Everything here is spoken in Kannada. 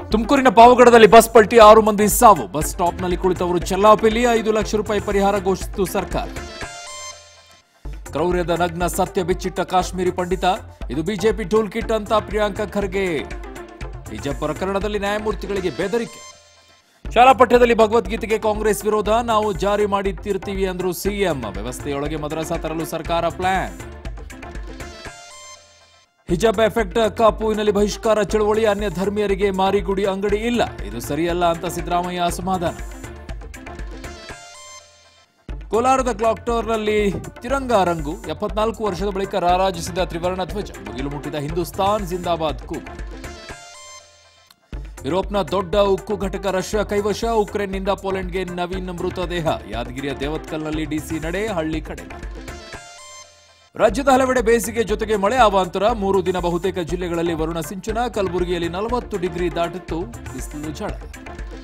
ತುಮಕೂರಿನ ಪಾವಗಡದಲ್ಲಿ ಬಸ್ ಪಲ್ಟಿ ಆರು ಮಂದಿ ಸಾವು ಬಸ್ ಸ್ಟಾಪ್ನಲ್ಲಿ ಕುಳಿತವರು ಚೆಲ್ಲಾಪಿಲಿ ಐದು ಲಕ್ಷ ರೂಪಾಯಿ ಪರಿಹಾರ ಘೋಷಿಸಿತು ಸರ್ಕಾರ ಕ್ರೌರ್ಯದ ನಗ್ನ ಸತ್ಯ ಬಿಚ್ಚಿಟ್ಟ ಕಾಶ್ಮೀರಿ ಪಂಡಿತ ಇದು ಬಿಜೆಪಿ ಟೂಲ್ ಕಿಟ್ ಅಂತ ಪ್ರಿಯಾಂಕ ಖರ್ಗೆ ಹಿಜಬ್ ಪ್ರಕರಣದಲ್ಲಿ ನ್ಯಾಯಮೂರ್ತಿಗಳಿಗೆ ಬೆದರಿಕೆ ಶಾಲಾ ಪಠ್ಯದಲ್ಲಿ ಭಗವದ್ಗೀತೆಗೆ ಕಾಂಗ್ರೆಸ್ ವಿರೋಧ ನಾವು ಜಾರಿ ಮಾಡಿ ತೀರ್ತೀವಿ ಅಂದ್ರು ಸಿಎಂ ವ್ಯವಸ್ಥೆಯೊಳಗೆ ಮದ್ರಸಾ ತರಲು ಸರ್ಕಾರ ಪ್ಲಾನ್ ಹಿಜಾಬ್ ಎಫೆಕ್ಟ್ ಕಾಪುವಿನಲ್ಲಿ ಬಹಿಷ್ಕಾರ ಚಳವಳಿ ಅನ್ಯ ಧರ್ಮೀಯರಿಗೆ ಮಾರಿಗುಡಿ ಅಂಗಡಿ ಇಲ್ಲ ಇದು ಸರಿಯಲ್ಲ ಅಂತ ಸಿದ್ದರಾಮಯ್ಯ ಅಸಮಾಧಾನ ಕೋಲಾರದ ಕ್ಲಾಕ್ ಟವರ್ನಲ್ಲಿ ತಿರಂಗ ರಂಗು ಎಪ್ಪತ್ನಾಲ್ಕು ವರ್ಷದ ಬಳಿಕ ರಾರಾಜಿಸಿದ ತ್ರಿವರ್ಣ ಧ್ವಜ ಮುಗಿಲು ಮುಟ್ಟಿದ ಹಿಂದೂಸ್ತಾನ್ ಜಿಂದಾಬಾದ್ ಕೂಗು ಯುರೋಪ್ನ ದೊಡ್ಡ ಉಕ್ಕು ಘಟಕ ರಷ್ಯಾ ಕೈವಶ ಉಕ್ರೇನ್ನಿಂದ ಪೋಲೆಂಡ್ಗೆ ನವೀನ್ ಮೃತದೇಹ ಯಾದಗಿರಿಯ ದೇವತ್ಕಲ್ನಲ್ಲಿ ಡಿಸಿ ನಡೆ ಹಳ್ಳಿ ಕಡೆ ರಾಜ್ಯದ ಹಲವೆಡೆ ಬೇಸಿಗೆ ಜೊತೆಗೆ ಮಳೆ ಅವಾಂತರ ಮೂರು ದಿನ ಬಹುತೇಕ ಜಿಲ್ಲೆಗಳಲ್ಲಿ ವರುಣ ಸಿಂಚನ ಕಲಬುರಗಿಯಲ್ಲಿ ನಲವತ್ತು ಡಿಗ್ರಿ ದಾಟಿತ್ತು ಬಿಸಿಲು ಝಳ